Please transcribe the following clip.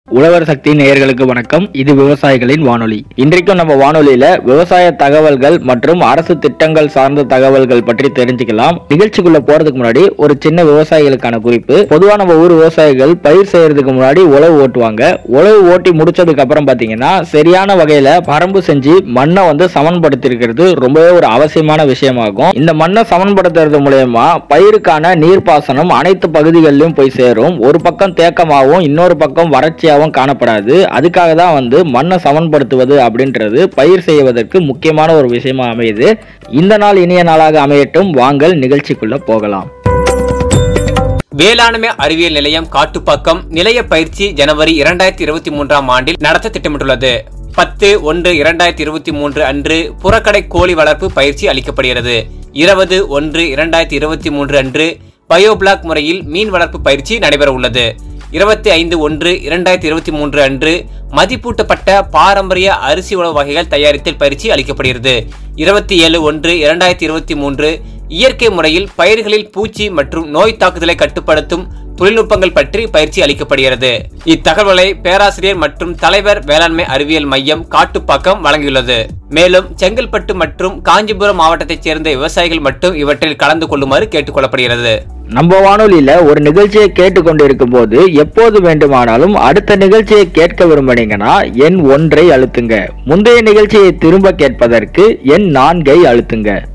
உழவர் சக்தி நேயர்களுக்கு வணக்கம் இது விவசாயிகளின் வானொலி இன்றைக்கும் நம்ம வானொலியில விவசாய தகவல்கள் மற்றும் அரசு திட்டங்கள் சார்ந்த தகவல்கள் பற்றி தெரிஞ்சுக்கலாம் நிகழ்ச்சிக்குள்ள போறதுக்கு முன்னாடி ஒரு சின்ன விவசாயிகளுக்கான குறிப்பு பொதுவா நம்ம ஊர் விவசாயிகள் பயிர் செய்யறதுக்கு முன்னாடி உழவு ஓட்டுவாங்க உழவு ஓட்டி முடிச்சதுக்கு அப்புறம் பாத்தீங்கன்னா சரியான வகையில பரம்பு செஞ்சு மண்ணை வந்து சமன்படுத்திருக்கிறது ரொம்பவே ஒரு அவசியமான விஷயமாகும் இந்த மண்ணை சமன்படுத்துறது மூலயமா பயிருக்கான நீர்ப்பாசனம் அனைத்து பகுதிகளிலும் போய் சேரும் ஒரு பக்கம் தேக்கமாகவும் இன்னொரு பக்கம் வறட்சியாகவும் காணப்படாது அதுக்காக தான் வந்து மண்ணை சமன்படுத்துவது அப்படின்றது பயிர் செய்வதற்கு முக்கியமான ஒரு விஷயமா அமையுது இந்த நாள் இனிய நாளாக அமையட்டும் வாங்கள் நிகழ்ச்சிக்குள்ள போகலாம் வேளாண்மை அறிவியல் நிலையம் காட்டுப்பாக்கம் நிலைய பயிற்சி ஜனவரி இரண்டாயிரத்தி இருபத்தி மூன்றாம் ஆண்டில் நடத்த திட்டமிட்டுள்ளது பத்து ஒன்று இரண்டாயிரத்தி இருபத்தி மூன்று அன்று புறக்கடை கோழி வளர்ப்பு பயிற்சி அளிக்கப்படுகிறது இருபது ஒன்று இரண்டாயிரத்தி இருபத்தி மூன்று அன்று பயோபிளாக் முறையில் மீன் வளர்ப்பு பயிற்சி நடைபெற உள்ளது இருபத்தி ஐந்து ஒன்று இரண்டாயிரத்தி இருபத்தி மூன்று அன்று மதிப்பூட்டப்பட்ட பாரம்பரிய அரிசி உணவு வகைகள் தயாரித்தல் பயிற்சி அளிக்கப்படுகிறது இருபத்தி ஏழு ஒன்று இரண்டாயிரத்தி இருபத்தி மூன்று இயற்கை முறையில் பயிர்களில் பூச்சி மற்றும் நோய் தாக்குதலை கட்டுப்படுத்தும் தொழில்நுட்பங்கள் பற்றி பயிற்சி அளிக்கப்படுகிறது இத்தகவல்களை பேராசிரியர் மற்றும் தலைவர் வேளாண்மை அறிவியல் மையம் காட்டுப்பாக்கம் வழங்கியுள்ளது மேலும் செங்கல்பட்டு மற்றும் காஞ்சிபுரம் மாவட்டத்தைச் சேர்ந்த விவசாயிகள் மட்டும் இவற்றில் கலந்து கொள்ளுமாறு கேட்டுக்கொள்ளப்படுகிறது நம்ம வானொலியில ஒரு நிகழ்ச்சியை கேட்டுக்கொண்டிருக்கும் போது எப்போது வேண்டுமானாலும் அடுத்த நிகழ்ச்சியை கேட்க விரும்புனீங்கன்னா எண் ஒன்றை அழுத்துங்க முந்தைய நிகழ்ச்சியை திரும்ப கேட்பதற்கு எண் நான்கை அழுத்துங்க